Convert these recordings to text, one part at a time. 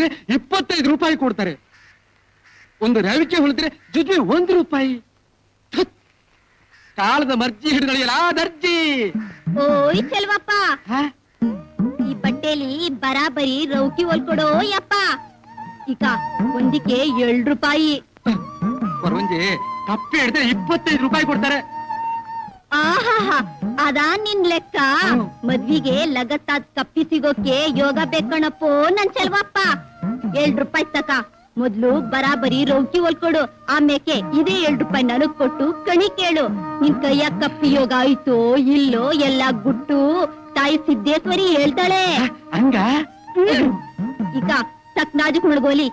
ಹೊಲಿದ್ರೆ ಇಪ್ಪತ್ತೈದು ರೂಪಾಯಿ ಕೊಡ್ತಾರೆ ಒಂದು ರವಿಕೆ ಹೊಲಿದ್ರೆ ಜುಜು ಒಂದು ರೂಪಾಯಿ ಥುತ್. ಕಾಲದ ಮರ್ಜಿ ಹಿಡಿದಳಿಯಲ್ಲ ದರ್ಜಿ ಓಯ್ ಚೆಲ್ವಪ್ಪ ಹಾ? ಈ ಬಟ್ಟೆಲಿ ಬರಾಬರಿ ರೌಕಿ ಹೊಲ್ಕೊಡೋ ಯಪ್ಪ ಈಗ ಒಂದಿಕ್ಕೆ ಏಳ್ ರೂಪಾಯಿ ಪರವಂಜಿ ಕಪ್ಪೆ ಹಿಡಿದ್ರೆ ಇಪ್ಪತ್ತೈದು ರೂಪಾಯಿ ಕೊಡ್ತಾರೆ ಆಹಾಹಾ ಅದಾ ನಿನ್ ಲೆಕ್ಕ ಹ್ಮ್. ಮದ್ವಿಗೆ ಲಗತ್ತಾದ್ ಕಪ್ಪಿ ಸಿಗೋಕೆ ಯೋಗ ಬೇಕಣಪ್ಪೋ ನನ್ ಚೆಲ್ವಪ್ಪ ಏಳ್ ರೂಪಾಯಿ ತಕ ಮೊದ್ಲು ಬರಾಬರಿ ರೌಕಿ ಹೊಲ್ಕೊಡು ಆಮೇಕೆ ಇದೇ ಏಳ್ ರೂಪಾಯಿ ನನಗ್ ಕೊಟ್ಟು ಕಣಿ ಕೇಳು ನಿನ್ ಕೈಯ ಕಪ್ಪಿ ಯೋಗ ಆಯ್ತೋ ಇಲ್ಲೋ ಎಲ್ಲ ಗುಟ್ಟು ತಾಯಿ ಸಿದ್ದೇಶ್ವರಿ ಹೇಳ್ತಾಳೆ ಹಂಗ ಹ್ಮ್. ಈಗ ತಕ್ ನಾಜುಕ್ ಮುಳುಗೋಲಿ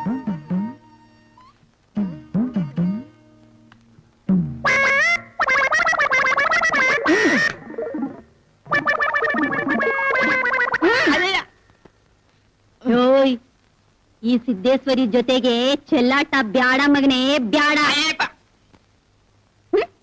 ಓಯ್ ಈ ಸಿದ್ದೇಶ್ವರಿ ಜೊತೆಗೆ ಚೆಲ್ಲಾಟ ಬ್ಯಾಡ ಮಗನೇ ಬ್ಯಾಡ ಹ್ಮ್?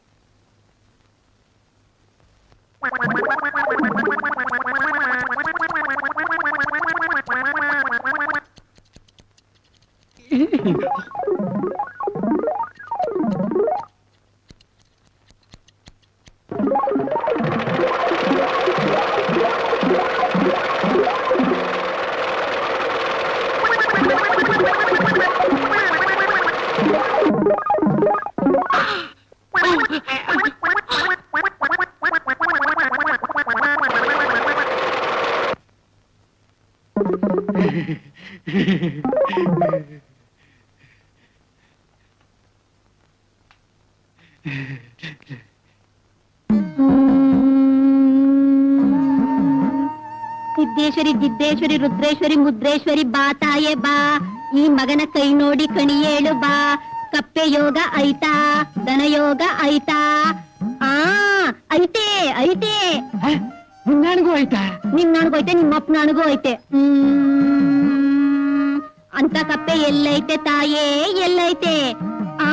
ಸಿದ್ದೇಶ್ವರಿ ಗಿದ್ದೇಶ್ವರಿ ರುದ್ರೇಶ್ವರಿ ಮುದ್ರೇಶ್ವರಿ ಬಾ ತಾಯೇ ಬಾ ಈ ಮಗನ ಕೈ ನೋಡಿ ಕಣಿಯೇಳು ಬಾ ಕಪ್ಪೆ ಯೋಗ ಐತಾ ದನ ಯೋಗ ಐತಾ ಆ ಐತೆ ಐತೆ ಹ? ನಿನ್ನಗೂ ಆಯ್ತಾ ನಿಮ್ ನನಗೂ ಐತೆ ನಿಮ್ಮ ಅಪ್ಪ ನನಗೂ ಐತೆ ಹ್ಮ್. ಅಂತ ಕಪ್ಪೆ ಎಲ್ಲೈತೆ ತಾಯೇ ಎಲ್ಲೈತೆ ಆ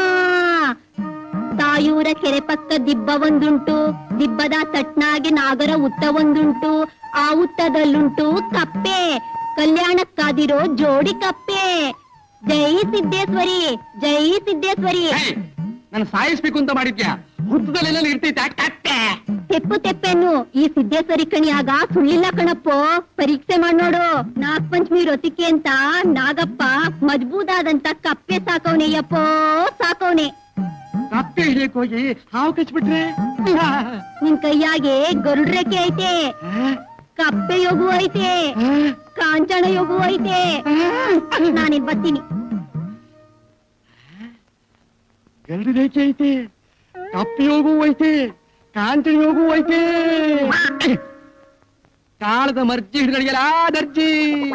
ತಾಯೂರ ಕೆರೆ ಪಕ್ಕ ದಿಬ್ಬ ಒಂದುಂಟು ದಿಬ್ಬದ ತಟ್ನಾಗಿ ನಾಗರ ಉತ್ತ ಒಂದುಂಟು ಆ ಉತ್ತದಲ್ಲುಂಟು ಕಪ್ಪೆ ಕಲ್ಯಾಣಕ್ಕಾದಿರೋ ಜೋಡಿ ಕಪ್ಪೆ ಜೈ ಸಿದ್ದೇಶ್ವರಿ ಜೈ ಸಿದ್ದೇಶ್ವರಿ ನಾನು ಸಾಯಿಸ್ಬೇಕು ಅಂತ ಮಾಡಿದ್ಯಾ ಹುತ್ತದಲ್ಲೆಲ್ಲ ಇರ್ತೈತೆ ಕಟ್ಟೆ ತೆಪ್ಪು ತೆಪ್ಪೆನ್ನು ಈ ಸಿದ್ದೇಶ್ವರಿ ಕಣಿಯಾಗ ಸುಳ್ಳಿಲ್ಲ ಕಣಪ್ಪೋ ಪರೀಕ್ಷೆ ಮಾಡ್ ನೋಡು ನಾಗ್ ಪಂಚಮಿ ರೊತಿಕೆ ಅಂತ ನಾಗಪ್ಪ ಮಜ್ಬೂದಾದಂತ ಕಪ್ಪೆ ಸಾಕವ್ನೆಯಪ್ಪೋ ಸಾಕವ್ನೆ ಕಪ್ಪೆ ಹಿಡಿಯಕ್ ಹೋಗಿ ಹಾವು ಕಚ್ಬಿಟ್ರೆ ನಿನ್ ಕೈಯಾಗೆ ಗರುಡ್ರೆಕ್ಕೆ ಐತೆ ಕಪ್ಪೆ ಯೋಗು ಐತೆ ಕಾಂಚನ ಯೋಗು ಐತೆ ನಾನಿನ್ ಬರ್ತೀನಿ ಗರಡಿ ರೇಖೆ ಐತೆ ಕಪ್ಪಿ ಹೋಗು ಐತೆ ಕಾಂಚನಿ ಹೋಗು ಐತೆ ಕಾಳದ ಮರ್ಜಿ ಹಿಡಿದಳಿಯಲ್ಲ ದರ್ಜಿ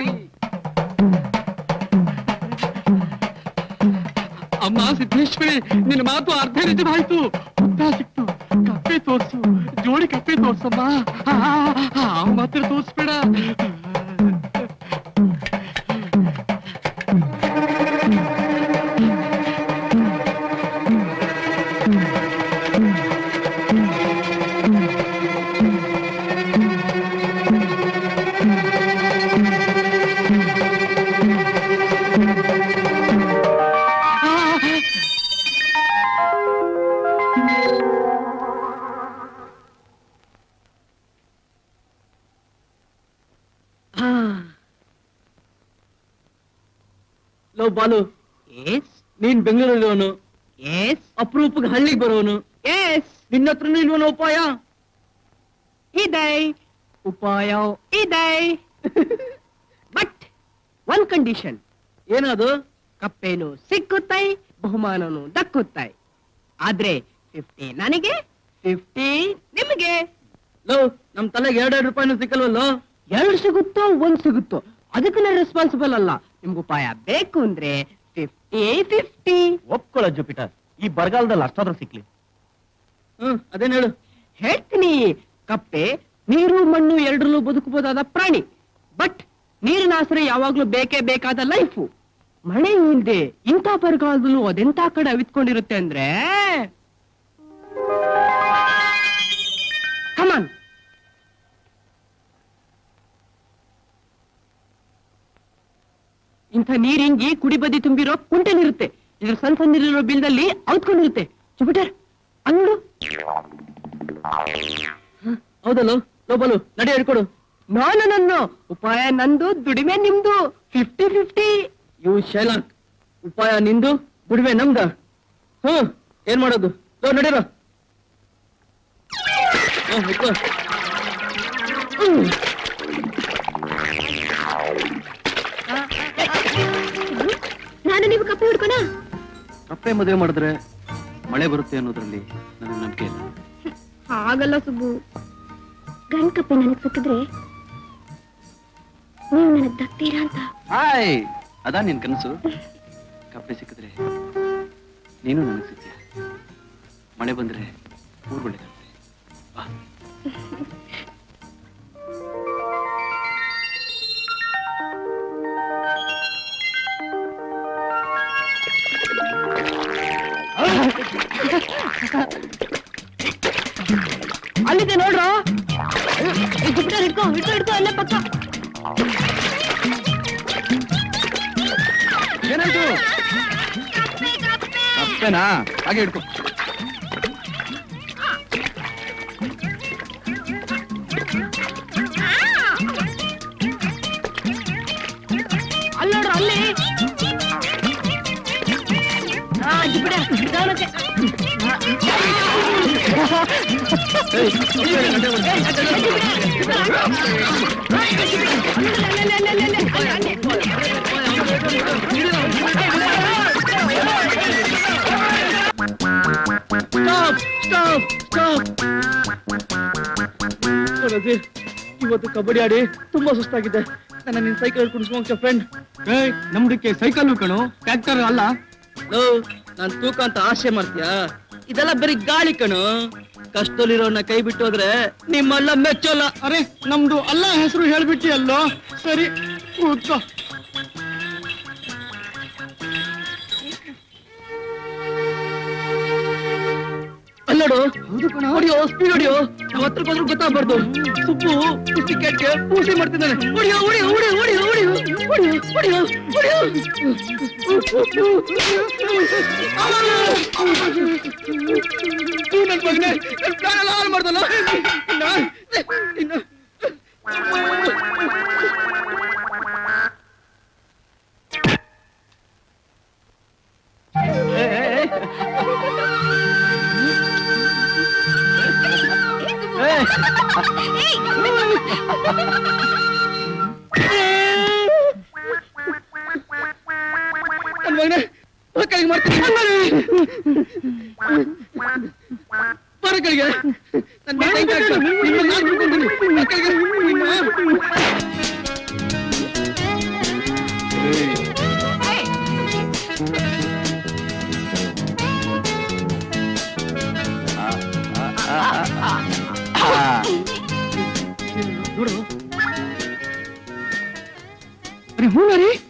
ಅಮ್ಮ ಸಿದ್ದೇಶ್ವರಿ ನಿನ್ನ ಮಾತು ಅರ್ಧ ನಿಜವಾಯ್ತು ಉದ್ದ ಸಿಕ್ತು ಕಪ್ಪೆ ತೋರ್ಸು ಜೋಡಿ ಕಪ್ಪೆ ತೋರ್ಸಮ್ಮ ಆ, ಆ, ಆ ಮಾತ್ರ ತೋರ್ಸ್ಬೇಡ ಲೋ ಬಾಲು ಎಸ್ ನೀನ್ ಬೆಂಗಳೂರಲ್ಲಿರೋನು ಎಸ್ ಅಪರೂಪಕ್ಕೆ ಹಳ್ಳಿಗೆ ಬರೋನು ಎಸ್ ನಿನ್ನ ಹತ್ರನೂ ಇಲ್ವನ ಉಪಾಯ ಇದೆ ಉಪಾಯ ಇದೆ ಬಟ್ ಒನ್ ಕಂಡೀಷನ್ ಏನದು ಕಪ್ಪೇನು ಸಿಕ್ಕುತ್ತೈ ಬಹುಮಾನನು ದಕ್ಕುತ್ತೈ ಆದ್ರೆ ಫಿಫ್ಟಿ ನನಗೆ ಫಿಫ್ಟಿ ನಿಮಗೆ ಲೋ ನಮ್ ತಲೆಗೆ ಎರಡೆರಡು ರೂಪಾಯಿನೂ ಸಿಕ್ಕಲ್ವಲ್ಲೋ ಎರಡು ಸಿಗುತ್ತೋ ಒಂದ್ ಸಿಗುತ್ತೋ ಅದಕ್ಕೆ ನಾನು ರೆಸ್ಪಾನ್ಸಿಬಲ್ ಅಲ್ಲ ನಿಮ್ಗೆ ಉಪಾಯ ಬೇಕು ಅಂದ್ರೆ ಫಿಫ್ಟಿ ಫಿಫ್ಟಿ ಒಪ್ಕೊಳ್ಳೋ ಜುಪಿಟರ್ ಈ ಬರಗಾಲದಲ್ಲಿ ಅಷ್ಟಾದ್ರೂ ಸಿಕ್ಲಿ ಹ್ಮ್ ಅದೇನ್ ಹೇಳು ಹೇಳ್ತೀನಿ ಕಪ್ಪೆ ನೀರು ಮಣ್ಣು ಎರಡರಲ್ಲೂ ಬದುಕಬಹುದಾದ ಪ್ರಾಣಿ ಬಟ್ ನೀರಿನ ಆಸರೆ ಯಾವಾಗ್ಲೂ ಬೇಕೇ ಬೇಕಾದ ಲೈಫು ಮಳೆ ಇಲ್ದೆ ಇಂಥ ಬರಗಾಲದಲ್ಲೂ ಅದೆಂತ ಕಡೆ ಅವಿತ್ಕೊಂಡಿರುತ್ತೆ ಅಂದ್ರೆ ಕಮಾನ್ ಇಂಥ ನೀರಿಂಗಿ ಕುಡಿ ಬದಿ ತುಂಬಿರೋ ಕುಂಟೆಲಿರುತ್ತೆ ಇದ್ರ ಸಣ್ಣ ಸಣ್ಣಲಿರೋ ಬಿಲ್ದಲ್ಲಿ ಔತ್ಕೊಂಡಿರುತ್ತೆ ಜುಪಿಟರ್ ಅಂಗಡು ಹೌದಲ್ಲೋ ಲೋಬಲು ನಡಿ ಹೇಳ್ಕೊಡು ನಾನು ನನ್ನ ಉಪಾಯ ನಂದು ದುಡಿಮೆ ನಿಮ್ದು ಫಿಫ್ಟಿ ಫಿಫ್ಟಿ ಯು ಶೈಲಾಕ್ ಉಪಾಯ ನಿಂದು ದುಡಿಮೆ ನಮ್ದ ಹ್ಮ್ ಏನ್ ಮಾಡೋದು ಲೋ ನಡೀರೋ ಹ್ಮ್, ಹಿಡ್ಕೊ. ಹ್ಮ್. ನಾನು ನೀವು ಕಪ್ಪೆ ಹಿಡ್ಕೊಣ ಕಪ್ಪೆ ಮದುವೆ ಮಾಡಿದ್ರೆ ಮಳೆ ಬರುತ್ತೆ ಅನ್ನೋದ್ರಲ್ಲಿ ನನಗೆ ನಂಬಿಕೆ ಇಲ್ಲ ಹಾಗಲ್ಲ ಸುಬ್ಬು ಗಂಡ್ ಕಪ್ಪೆ ನನಗ್ ಸಿಕ್ಕಿದ್ರೆ ನೀವು ನನಗ್ ದತ್ತೀರಾ ಅಂತ ಹಾಯ್ ಅದಾ ನಿನ್ ಕನಸು ಕಪ್ಪೆ ಸಿಕ್ಕಿದ್ರೆ ನೀನು ನನಗೆ ಸಿಗ್ತೀಯ ಮಳೆ ಬಂದ್ರೆ ಊರ್ ಒಳ್ಳೇದಾಗುತ್ತೆ ಬಾ ಅಲ್ಲಿದೆ ನೋಡ್ರೋ ಹಿಡ್ಕೊ ಹಿಡ್ಕೊ ಹಿಡ್ಕೊ ಹಿಡ್ಕೊ ಅಲ್ಲೇ ಪಕ್ಕ ಏನಾಯ್ತು ಕಪ್ಪೆನಾ ಹಾಗೆ ಹಿಡ್ಕೊ ಅಲ್ಲಿ ನೋಡ್ರು ಅಲ್ಲಿ ಆ, ಜಿಪುಡ, ನಿಧಾನಕ್ಕೆ. ಏಯ್, ಕಪ್ಪೆ ಗಂಟೆ ಹೊಡ್ದು. ಸ್ಟಾಪ್ ಸ್ಟಾಪ್ ಸ್ಟಾಪ್ ರಜೀರ್ ಇವತ್ತು ಕಬಡ್ಡಿ ಆಡಿ ತುಂಬಾ ಸುಸ್ತಾಗಿದೆ ನನ್ನ ನಿನ್ ಸೈಕಲ್ ಕುಡಿಸ್ಕೊಂಡ ಫ್ರೆಂಡ್ ಏಯ್ ನಮ್ದಕ್ಕೆ ಸೈಕಲ್ ಕಣು ಟ್ರ್ಯಾಕ್ಟರ್ ಅಲ್ಲ ಲೋ ನಾನ್ ತೂಕ ಅಂತ ಆಸೆ ಮಾಡ್ತೀಯಾ ಇದೆಲ್ಲ ಬರೀ ಗಾಳಿ ಕಣು ಕಷ್ಟದಲ್ಲಿರೋನ್ನ ಕೈ ಬಿಟ್ಟು ಹೋದ್ರೆ ನಿಮ್ಮಲ್ಲ ಮೆಚ್ಚೋಲ್ಲ ಅರೆ ನಮ್ದು ಅಲ್ಲ ಹೆಸರು ಹೇಳ್ಬಿಟ್ಟಿ ಅಲ್ಲೋ ಸರಿ ಕೂತ್ಕೋ ಅಲ್ಲೋಡು ಹೊಡಿಯೋ ಸ್ಪೀಡ್ ಹೊಡಿಯೋ ನಾವ್ ಹತ್ರಕ್ಕೆ ಹೋದ್ರೂ ಗೊತ್ತಾಗ್ಬಾರ್ದು ಸುಬ್ಬು ಕುಸ್ತಿ ಕೆಟ್ಗೆ ಪೂಸಿ ಮಾಡ್ತಿದ್ದಾನೆ ಹೊಡಿಯೋ ಹೊಡಿಯೋ ಹೊಡಿಯೋ ಹೊಡಿಯೋ ಹೊಡಿಯೋ ಹೊಡಿಯೋ ಹೊಡಿಯೋ ನೀ ನನ್ ಮಗನೇ ನನ್ ಪ್ರಾಣ ಎಲ್ಲ ಹಾಳು ಮಾಡ್ದಲ್ಲ ಇನ್ನ- ಇನ್ನ- ನನ್ ಮಗನೇ ಮಕ್ಕಳಿಗೆ ಮಾಡ್ತೀನಿ ಮರಗಳಿಗೆ ನನ್ನ ಮಗ ಹೆಂಗ್ ಆಗ್ತಾನೆ? ನಿನ್ನ ನಾನ್ ಬಿಟ್ಬಿಡ್ತೀನಿ. ಮಕ್ಕಳಿಗೆ ನಿಮ್ಮ- ಅರೆ ಹೂ ರೀ